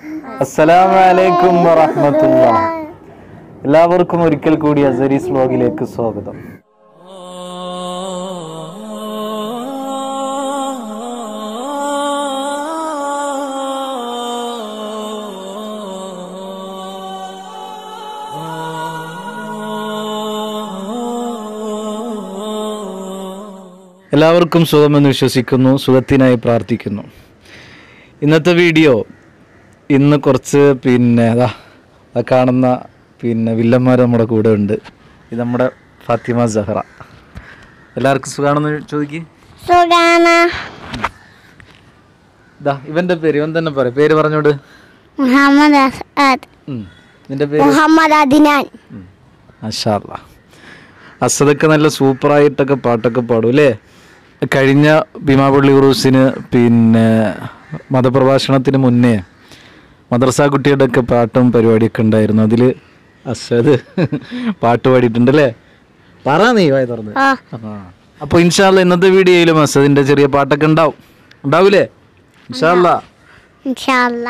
അസ്സലാമലൈക്കും വറഹമത്തുള്ള എല്ലാവർക്കും ഒരിക്കൽ കൂടി അസരീസ് വ്ലോഗിലേക്ക് സ്വാഗതം എല്ലാവർക്കും സുഖമെന്ന് വിശ്വസിക്കുന്നു സുഖത്തിനായി പ്രാർത്ഥിക്കുന്നു ഇന്നത്തെ വീഡിയോ ഇന്ന് കുറച്ച് പിന്നെ അതാ ആ കാണുന്ന പിന്നെ വില്ലന്മാർ നമ്മുടെ കൂടെ ഉണ്ട് ഇത് നമ്മുടെ ഫാത്തിമ സഹറ എല്ലാവർക്കും സുഖമാണെന്ന് ചോദിക്ക് സുഖാന ഇതാ ഇവന്റെ പേര് ഇവൻ തന്നെ പറ പേര് പറഞ്ഞോട് മുഹമ്മദ് അസദ് ഉം. നിന്റെ പേര് മുഹമ്മദ് അദിനാൻ മാഷാല്ല അസദൊക്കെ നല്ല സൂപ്പറായിട്ടൊക്കെ പാട്ടൊക്കെ പാടും അല്ലേ കഴിഞ്ഞ ഭീമാപള്ളി ഉറൂസിന് പിന്നെ മതപ്രഭാഷണത്തിന് മുന്നേ മദ്രസ കുട്ടിയുടെ ഒക്കെ പാട്ടും പരിപാടിയൊക്കെ ഉണ്ടായിരുന്നു അതിൽ അസദ് പാട്ട് പാടിയിട്ടുണ്ട് അല്ലേ പറ നീ വായി തുറന്ന് ആ അപ്പോൾ ഇൻഷാല്ല ഇന്നത്തെ വീഡിയോയിലും അസദിൻ്റെ ചെറിയ പാട്ടൊക്കെ ഉണ്ടാവും ഉണ്ടാവൂലേ ഇൻഷാല്ല ഇൻഷാല്ല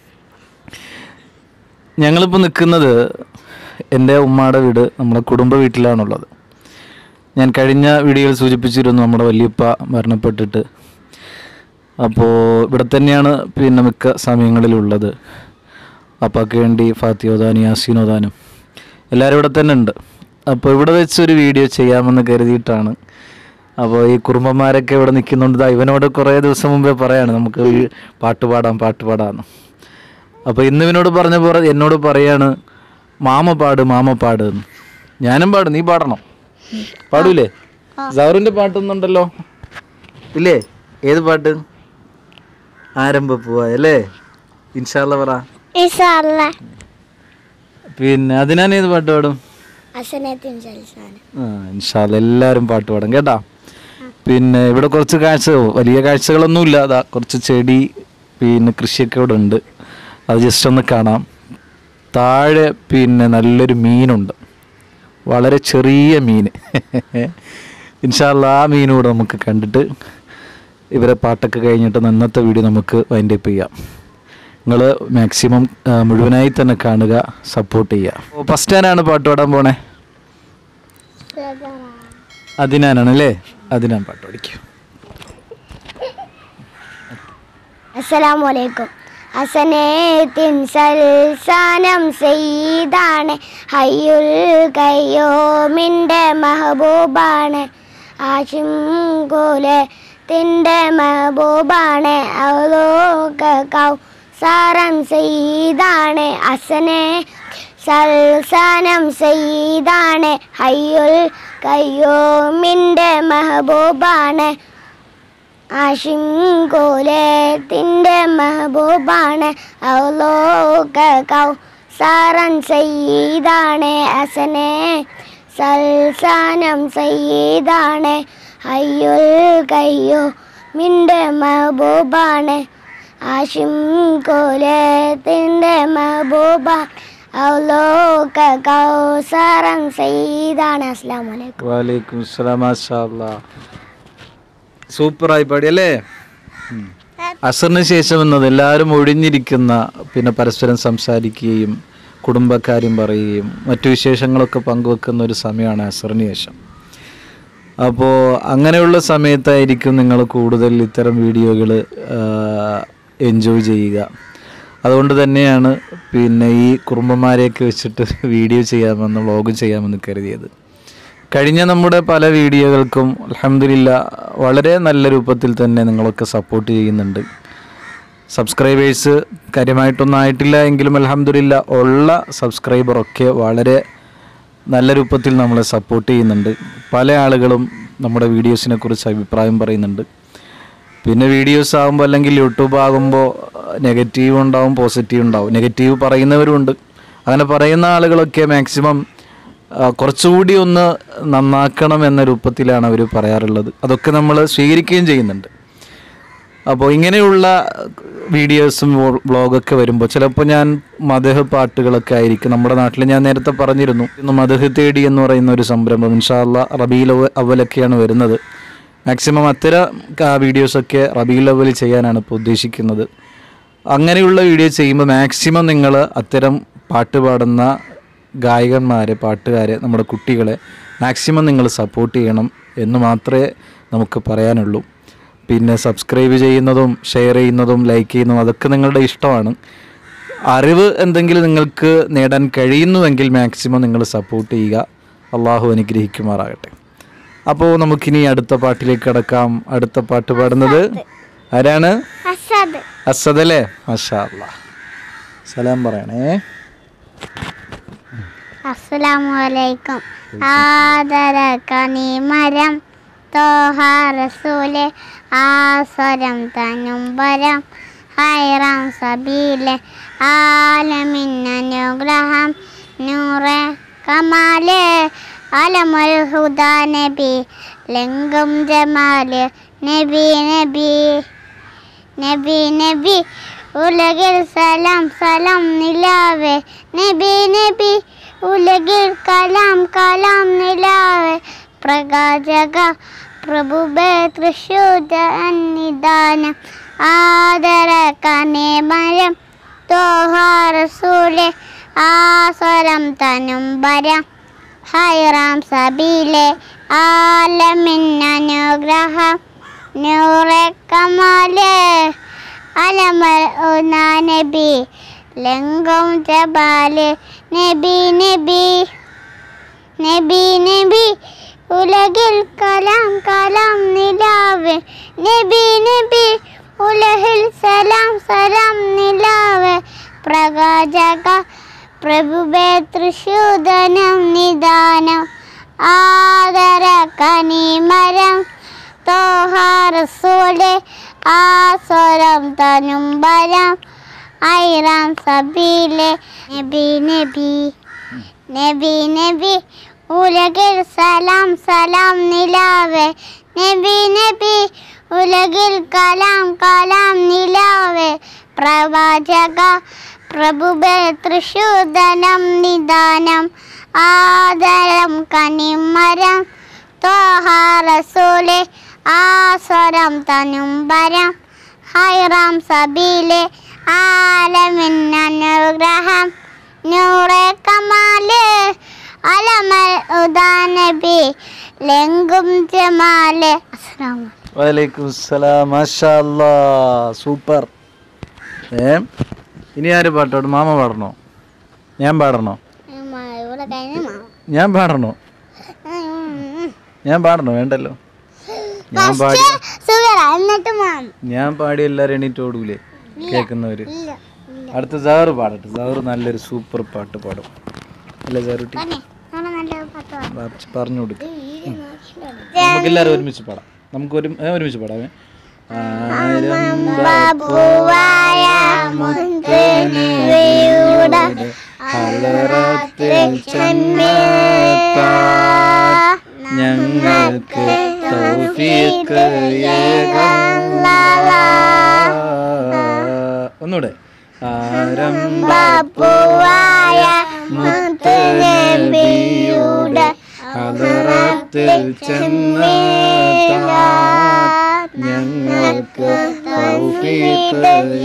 ഞങ്ങളിപ്പോൾ നിൽക്കുന്നത് എൻ്റെ ഉമ്മയുടെ വീട് നമ്മുടെ കുടുംബ വീട്ടിലാണുള്ളത് ഞാൻ കഴിഞ്ഞ വീഡിയോയിൽ സൂചിപ്പിച്ചിരുന്നു നമ്മുടെ വല്യപ്പ മരണപ്പെട്ടിട്ട് അപ്പോൾ ഇവിടെ തന്നെയാണ് പിന്നെ മിക്ക സമയങ്ങളിലുള്ളത് അപ്പാക്ക് വേണ്ടി ഫാത്തി ഓതാനും യാസീൻ ഓതാനും എല്ലാവരും ഇവിടെ തന്നെ ഉണ്ട് അപ്പോൾ ഇവിടെ വെച്ചൊരു വീഡിയോ ചെയ്യാമെന്ന് കരുതിയിട്ടാണ് അപ്പോൾ ഈ കുറുമ്പന്മാരൊക്കെ ഇവിടെ നിൽക്കുന്നുണ്ട് ദാ ഇവനോട് കുറേ ദിവസം മുമ്പേ പറയാണ് നമുക്ക് ഈ പാട്ട് പാടാം പാട്ട് പാടാമെന്ന് അപ്പോൾ ഇന്ന് ഇവനോട് പറഞ്ഞ പോലെ എന്നോട് പറയാണ് മാമ പാട് മാമ പാട് എന്ന് ഞാനും പാടും നീ പാടണം പാടൂലേ സൗറിന്റെ പാട്ടൊന്നുണ്ടല്ലോ ഇല്ലേ ഏത് പാട്ട് ആരംഭ പോവാ അല്ലേ ഇൻഷാല്ല പറ ഇൻഷാല്ല പിന്നെ അതിനാൻ ഏത് പാട്ട് പാടും അസനത്തിൻ ജൽസാന ആ ഇൻഷാല്ല എല്ലാവരും പാട്ട് പാടും കേട്ടാ പിന്നെ ഇവിടെ കുറച്ച് കാഴ്ച വലിയ കാഴ്ചകളൊന്നുമില്ല അതാ കുറച്ച് ചെടി പിന്നെ കൃഷിയൊക്കെ ഇവിടെ ഉണ്ട് അത് ജസ്റ്റ് ഒന്ന് കാണാം താഴെ പിന്നെ നല്ലൊരു മീനുണ്ട് വളരെ ചെറിയ മീൻ ഇൻഷാല്ല ആ മീനും കൂടെ നമുക്ക് കണ്ടിട്ട് ഇവരെ പാട്ടൊക്കെ കഴിഞ്ഞിട്ട് ഇന്നത്തെ വീഡിയോ നമുക്ക് വൈൻഡ് അപ്പ് ചെയ്യാം നിങ്ങൾ മാക്സിമം മുഴുവനായി തന്നെ കാണുക സപ്പോർട്ട് ചെയ്യുക ഫസ്റ്റ് ഞാനാണ് പാട്ട് പാടാൻ പോണേ അതിനാനാണ് അല്ലേ അതിനാൻ പാട്ട് പഠിക്കും അസ്സലാമു അലൈക്കും അസനേത്തിൻ സൽസാനം സെയ്താണ് ഹയ്യുൽ കയ്യോമിൻ്റെ മെഹബൂബാണ് ആഷിം കുലത്തിൻ്റെ മെഹബൂബാണ് അവലോക കൗ സാരം സെയ്താണ് അസനെ സൽസാനം സെയ്താണ് ഹയ്യുൽ കയ്യോമിൻ്റെ മെഹബൂബാണ് ആഷിം കോലത്തിൻ്റെ മെഹബൂബാണ് ഔലോക കൗ സാറൻ സയ്യിദാണ് അസനെ സൽസാനം സയ്യിദാണ് അയ്യുൽ കയ്യോ മിൻ്റെ മെഹബൂബാണ് ആഷിം കോലത്തിൻ്റെ മെഹബൂബ ഔലോക കൗ സാറൻ സയ്യിദാണ് അസ്ലാം വലൈക്കും വാലേക്കും സലാം മാഷാ സൂപ്പറായി പാടി അല്ലേ ഉം. അസറിന് ശേഷം എന്നത് എല്ലാവരും ഒഴിഞ്ഞിരിക്കുന്ന പിന്നെ പരസ്പരം സംസാരിക്കുകയും കുടുംബക്കാര്യം പറയുകയും മറ്റു വിശേഷങ്ങളൊക്കെ പങ്കുവെക്കുന്ന ഒരു സമയമാണ് അസറിന് ശേഷം അപ്പോൾ അങ്ങനെയുള്ള സമയത്തായിരിക്കും നിങ്ങൾ കൂടുതൽ ഇത്തരം വീഡിയോകൾ എൻജോയ് ചെയ്യുക അതുകൊണ്ട് തന്നെയാണ് പിന്നെ ഈ കുറുമ്പന്മാരെയൊക്കെ വെച്ചിട്ട് വീഡിയോ ചെയ്യാമെന്ന് വ്ളോഗ് ചെയ്യാമെന്ന് കരുതിയത് കഴിഞ്ഞ നമ്മുടെ പല വീഡിയോകൾക്കും അലഹമില്ല വളരെ നല്ല രൂപത്തിൽ തന്നെ നിങ്ങളൊക്കെ സപ്പോർട്ട് ചെയ്യുന്നുണ്ട് സബ്സ്ക്രൈബേഴ്സ് കാര്യമായിട്ടൊന്നും ആയിട്ടില്ല എങ്കിലും അലഹമില്ല ഉള്ള സബ്സ്ക്രൈബറൊക്കെ വളരെ നല്ല രൂപത്തിൽ നമ്മളെ സപ്പോർട്ട് ചെയ്യുന്നുണ്ട് പല ആളുകളും നമ്മുടെ വീഡിയോസിനെ കുറിച്ച് അഭിപ്രായം പറയുന്നുണ്ട് പിന്നെ വീഡിയോസ് ആകുമ്പോൾ അല്ലെങ്കിൽ യൂട്യൂബ് ആകുമ്പോൾ നെഗറ്റീവ് ഉണ്ടാവും പോസിറ്റീവ് ഉണ്ടാവും നെഗറ്റീവ് പറയുന്നവരുണ്ട് അങ്ങനെ പറയുന്ന ആളുകളൊക്കെ മാക്സിമം ആ, കുറച്ചുകൂടി ഒന്ന് നന്നാക്കണം എന്ന രൂപത്തിലാണ് അവർ പറയാറുള്ളത് അതൊക്കെ നമ്മൾ സ്വീകരിക്കുകയും ചെയ്യുന്നുണ്ട് അപ്പോൾ ഇങ്ങനെയുള്ള വീഡിയോസും വ്ളോഗൊക്കെ വരുമ്പോൾ ചിലപ്പോൾ ഞാൻ മദഹ് പാട്ടുകളൊക്കെ ആയിരിക്കും നമ്മുടെ നാട്ടിൽ ഞാൻ നേരത്തെ പറഞ്ഞിരുന്നു ഇന്ന് മദഹ് തേടി എന്ന് പറയുന്ന ഒരു സംരംഭം ഇൻഷാല്ല റബീൽ അവ- അവലൊക്കെയാണ് വരുന്നത് മാക്സിമം അത്തരം വീഡിയോസൊക്കെ റബീൽ അവൽ ചെയ്യാനാണ് ഇപ്പോൾ ഉദ്ദേശിക്കുന്നത് അങ്ങനെയുള്ള വീഡിയോ ചെയ്യുമ്പോൾ മാക്സിമം നിങ്ങൾ അത്തരം പാട്ട് പാടുന്ന ഗായകന്മാരെ പാട്ടുകാരെ നമ്മുടെ കുട്ടികളെ മാക്സിമം നിങ്ങൾ സപ്പോർട്ട് ചെയ്യണം എന്ന് മാത്രമേ നമുക്ക് പറയാനുള്ളൂ പിന്നെ സബ്സ്ക്രൈബ് ചെയ്യുന്നതും ഷെയർ ചെയ്യുന്നതും ലൈക്ക് ചെയ്യുന്നതും അതൊക്കെ നിങ്ങളുടെ ഇഷ്ടമാണ് അറിവ് എന്തെങ്കിലും നിങ്ങൾക്ക് നേടാൻ കഴിയുന്നുവെങ്കിൽ മാക്സിമം നിങ്ങൾ സപ്പോർട്ട് ചെയ്യുക അള്ളാഹു അനുഗ്രഹിക്കുമാറാകട്ടെ അപ്പോൾ നമുക്കിനി അടുത്ത പാട്ടിലേക്ക് കടക്കാം അടുത്ത പാട്ട് പാടുന്നത് ആരാണ് അസദ് അസദ് അല്ലേ മഷാ അല്ലാ സലാം പറയണേ അസ്സലാമലൈക്കും ആദരക്കനി മരം തോഹ റസൂലെ ആസ്വരം തനുംബരം ഹൈറാം സബീലെ ആലമിന്നനുഗ്രഹം നൂറെ കമാല് അലമുൽ ഹുദ നബി ലെങ്കും ജമാല് നബി നബി നബി നബി ഉലകിൽ സലാം സലാം നിലാവേ നബി നബി ഉലകിൽ കലാം കലാം നിലാവേ പ്രകാശക പ്രഭുബേ തൃശൂദാനം ആദര കനേ മരം തോഹാറസൂലെ ആസ്വരം തനും വരം ഹൈറാം സബീലെ ആലമിന്നനുഗ്രഹം നൂറെ കമാല് അലമൽ ഉനാ നബി ലങ്കം ജബാല് നബി നബി നബി നബി ഉലകിൽ കലാം കലാം നിലാവ് നബി നബി ഉലഹിൽ സലാം സലാം നിലാവ് പ്രകാശക പ്രഭുബേ തൃശൂദനം നിദാനം ആദര കനിമരം തോഹാറസൂലെ ആസ്വരം തനുംബരം ഐറാം സബീലെ നബി നബി നബി നബി ഉലകിൽ സലാം സലാം നിലാവേ നബി നബി ഉലകിൽ കലാം കലാം നിലാവേ പ്രവാചക പ്രഭുബേ തൃശൂദനം നിദാനം ആദരം കനിമരം തോഹാറസൂലെ ആസ്വരം തനുംബരം ഹൈറാം സബീലെ ആലമിന്നനുഗ്രഹം നൂറെ കമാല് അലമൽ ഉദാനബി ലെങ്കും ജമാല് അസ്സലാമു വലൈക്കും സലാം മാഷാ അല്ലാ സൂപ്പർ ഏ ഇനി ആര് പാട്ടോട് മാമ പാടണോ ഞാൻ പാടണോ ഇവിടെ കഴിഞ്ഞ ഞാൻ പാടണോ ഞാൻ പാടണോ വേണ്ടല്ലോ ഞാൻ പാടി സുഖറ എന്നിട്ട് മാം ഞാൻ പാടി എല്ലാവരും എണീറ്റ് ഓടൂലേ കേൾക്കുന്നവര് ഇല്ല അടുത്ത സാറ് പാടട്ടെ സാറ് നല്ലൊരു സൂപ്പർ പാട്ട് പാടും അല്ലേ സാറുട്ടി പറഞ്ഞേ നാളെ നല്ല പത്ത് വാ- പറഞ്ഞു കൊടുക്ക നമുക്ക് എല്ലാവരും ഒരുമിച്ച് പാടാം നമുക്ക് ഒരു ഏ, ഒരുമിച്ച് പാടാമേ ആയിരം ബാബുവായ മുന്തനബിയുടെ ഹലറത്തിൽ ചെന്നെത്താൻ ഞങ്ങൾക്ക് തൗഫീഖ് ഏകല്ലാ. ഒന്നൂടെ ആരംഭപ്പൂവായ മുത്തനബിയുടെ ഹലറത്തിൽ ചെന്നെത്താൻ ഞങ്ങൾക്ക് തൗഫീഖ്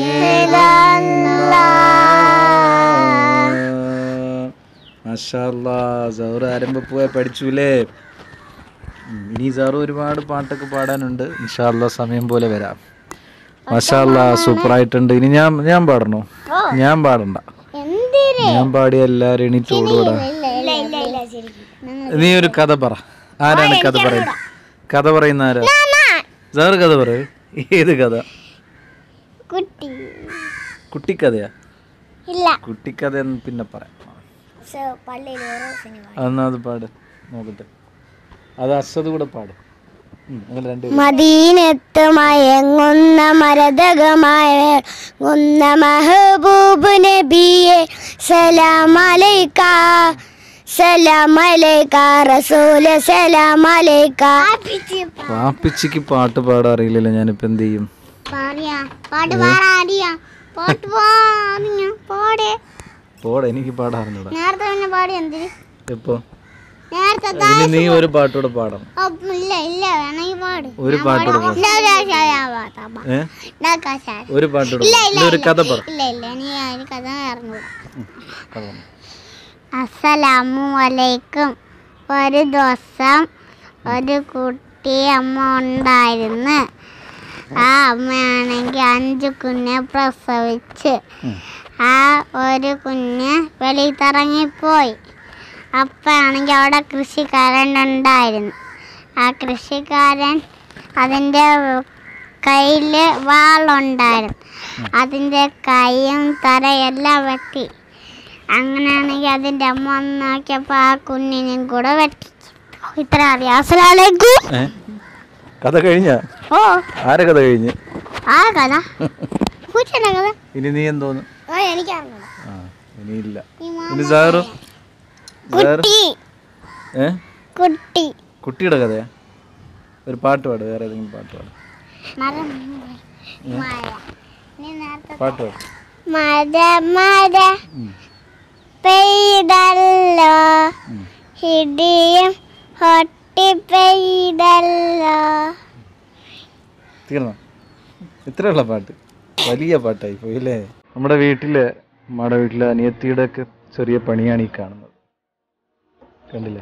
മാഷാല്ലാ സാറ് ആരംഭപ്പൂവെ പഠിച്ചുല്ലേ ഉം, ഇനി സാറ് ഒരുപാട് പാട്ടൊക്കെ പാടാനുണ്ട് ഇൻഷാല്ല സമയം പോലെ വരാം മാഷാല്ല സൂപ്പർ ആയിട്ടുണ്ട് ഇനി ഞാൻ ഞാൻ പാടണോ ഞാൻ പാടണ്ട എന്തിന് ഞാൻ പാടിയ എല്ലാവരും എണീറ്റ് ഓടുകൂടാ ഇല്ല ഇല്ല ഇല്ല ഇല്ല ശരിക്കും നീ ഒരു കഥ പറ ആരാണ് കഥ പറയുന്നത് കഥ പറയുന്ന ആരാ സാറ് കഥ പറയൂ ഏത് കഥ കുട്ടി കുട്ടിക്കഥയാ ഇല്ല കുട്ടിക്കഥ എന്ന് പിന്നെ പറയാം പള്ളിയിൽ ഓരോ സിനിമ അതൊന്നും അത് പാട് നോക്കട്ടെ അത് അസത് കൂടെ പാട് ഉം, നിങ്ങൾ രണ്ടുപേരും മദീനത്ത് മയങ്ങുന്ന മരതകമായ ഗുന്ന മഹബൂബ് നബിയെ സലാമലൈക്ക സലാമലൈക്ക റസൂല് സലാമലൈക്ക പാപ്പിച്ചിക്ക് പാട്ട് പാടാൻ അറിയില്ലല്ലോ ഞാനിപ്പോ എന്ത് ചെയ്യും പാട്ട് പാടാൻ അറിയാം പാട്ട് പാടിയ പാടേ പോടെ എനിക്ക് പാടാറുണ്ടോ നേരത്തെ പിന്നെ പാടി എന്തിന് എപ്പോ നേരത്തെ ഇനി നീ ഒരു പാട്ടൂടെ പാടണം ഓ, ഇല്ല ഇല്ല വേണമെങ്കിൽ പാട് ഒരു പാട്ടൂടെ പാടും ഇല്ല, ഇല്ല, ഇല്ല, ഞാൻ പാടാം, പാടാം. ഏ ഇതാ കസാര. ഒരു പാട്ടൂടെ ഇല്ല, പാട്. ഇല്ല, ഇനി ഒരു ഇല്ല. കഥ പറ ഇല്ല ഇല്ല നീ ആ ഒരു കഥ ഇറങ്ങൂടാ കഥ പറ. അസ്സലാമു അലൈക്കും ഒരു ദിവസം ഒരു കുട്ടി അമ്മ ഉണ്ടായിരുന്നു ആ അമ്മയാണെങ്കിൽ അഞ്ച് കുഞ്ഞെ പ്രസവിച്ച് ഉം. ആ ഒരു കുഞ്ഞ് വെളിയിലിറങ്ങിപ്പോയി അപ്പോഴാണെങ്കിൽ അവിടെ കൃഷിക്കാരൻ ഉണ്ടായിരുന്നു ആ കൃഷിക്കാരൻ അതിൻ്റെ കയ്യിൽ വാളുണ്ടായിരുന്നു അതിൻ്റെ കൈയും തലയെല്ലാം വെട്ടി അങ്ങനെയാണെങ്കിൽ അതിൻ്റെ അമ്മ വന്ന് നോക്കിയപ്പോൾ ആ കുഞ്ഞിനെയും കൂടെ വെട്ടി ഇത്ര അറിയാം അസ്സലാമലൈക്കും ഏ കഥ കഴിഞ്ഞ ഓ ആരെ കഥ കഴിഞ്ഞ് ആ കഥ പൂച്ചയുടെ കഥ ഇനി നീ എന്തോന്ന് ഓ എനിക്കറിഞ്ഞൂടാ ആ ഇനിയില്ല ഈ ഇനി സാറ് സാറ് കുട്ടി ഏ കുട്ടി കുട്ടിയുടെ കഥയാ ഒരു പാട്ട് പാട് വേറെ ഏതെങ്കിലും പാട്ട് പാട് മരം മഴ നീ നേരത്തെ പാട്ട് പാട് മഴ മഴ ഉം. പെയ്തല്ലോ ഉം. ഇടിയും പൊട്ടി പെയ്തല്ലോ തീർന്നോ ഇത്രയുള്ള പാട്ട് വലിയ പാട്ടായി പോയി അല്ലേ നമ്മുടെ വീട്ടില് നമ്മുടെ വീട്ടിലെ അനിയത്തിയുടെ ഒക്കെ ചെറിയ പണിയാണ് ഈ കാണുന്നത് കണ്ടില്ലേ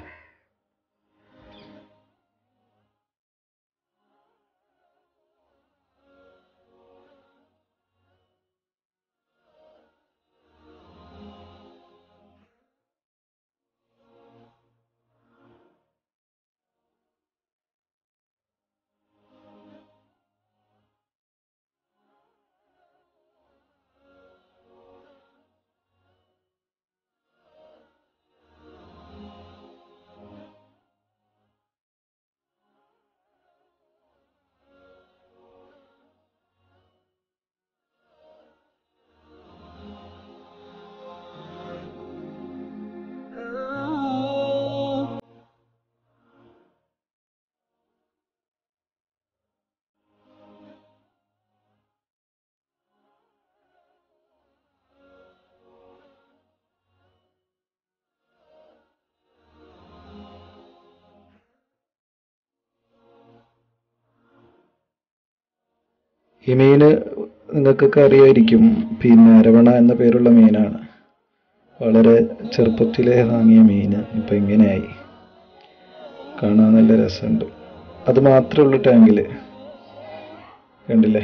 ഈ മീന് നിങ്ങൾക്കൊക്കെ അറിയായിരിക്കും പിന്നെ അരവണ എന്ന പേരുള്ള മീനാണ് വളരെ ചെറുപ്പത്തിലേ വാങ്ങിയ മീന് ഇപ്പം ഇങ്ങനെയായി കാണാൻ നല്ല രസമുണ്ട് അത് മാത്രമേ ഉള്ളൂ ടാങ്കിൽ കണ്ടില്ലേ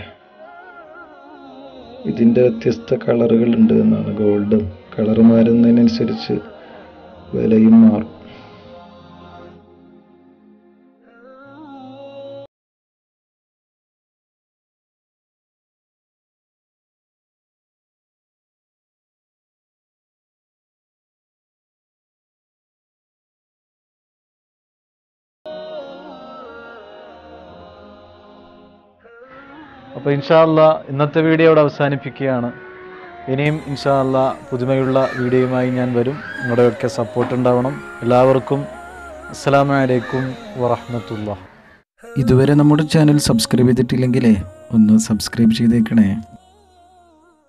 ഇതിൻ്റെ വ്യത്യസ്ത കളറുകൾ ഉണ്ട് എന്നാണ് ഗോൾഡും കളർ മാറുന്നതിനനുസരിച്ച് വിലയും മാറും അപ്പോൾ ഇൻഷാല്ല ഇന്നത്തെ വീഡിയോ ഇവിടെ അവസാനിപ്പിക്കുകയാണ് ഇനിയും ഇൻഷാല്ല പുതുമയുള്ള വീഡിയോയുമായി ഞാൻ വരും നിങ്ങളുടെയൊക്കെ സപ്പോർട്ട് ഉണ്ടാവണം എല്ലാവർക്കും അസ്സലാമലൈക്കും വറഹമത്തുള്ള ഇതുവരെ നമ്മുടെ ചാനൽ സബ്സ്ക്രൈബ് ചെയ്തിട്ടില്ലെങ്കിലേ ഒന്ന് സബ്സ്ക്രൈബ് ചെയ്തേക്കണേ